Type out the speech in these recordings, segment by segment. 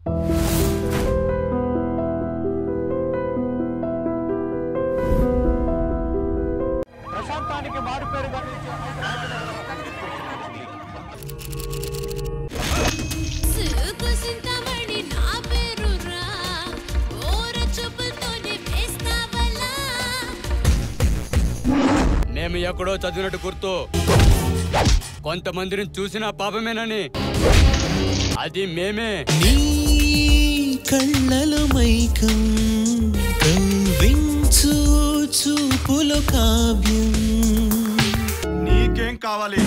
ప్రశాంతానికి మారుపేరుగా సుకు సింతమణి నా పేరురా ఓర చూపులతోనే వేస్తావలా మేము ఎక్కడో చదివినట్టు గుర్తు కొంతమందిని చూసిన పాపమేనని అది మేమే నీ కళ్ళలో మైకం కవ్వించు చూపులో కావ్యం నీకేం కావాలి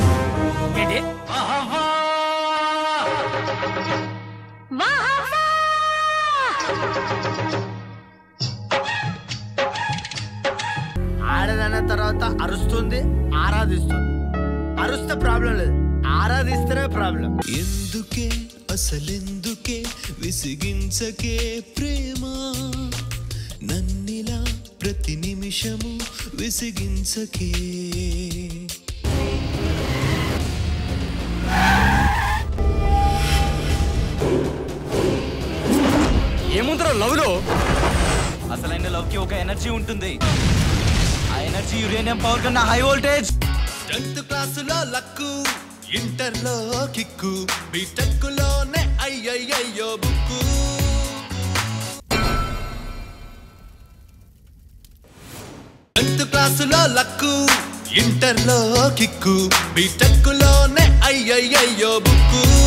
ఆడదన్న తర్వాత అరుస్తుంది ఆరాధిస్తుంది అరుస్తే ప్రాబ్లం లేదు ఆరాధిస్తేనే ప్రాబ్లం ఎందుకే అసలెందుకే విసిగించకే ప్రేమ నన్నిలా ప్రతి నిమిషము విసిగించకే ఏముందరో లవ్ లో అసలైన లవ్ కి ఒక ఎనర్జీ ఉంటుంది ఆ ఎనర్జీ యురేనియం పవర్ కన్నా హై వోల్టేజ్ టెన్త్ క్లాసులో లక్కు ఇంటర్లో కిక్కు బీటెక్ లోనే అయ్యయ్యో బుక్కు టెన్త్ క్లాసులో లక్కు ఇంటర్లో కిక్కు బీటెక్ లోనే అయ్యయ్యో బుక్కు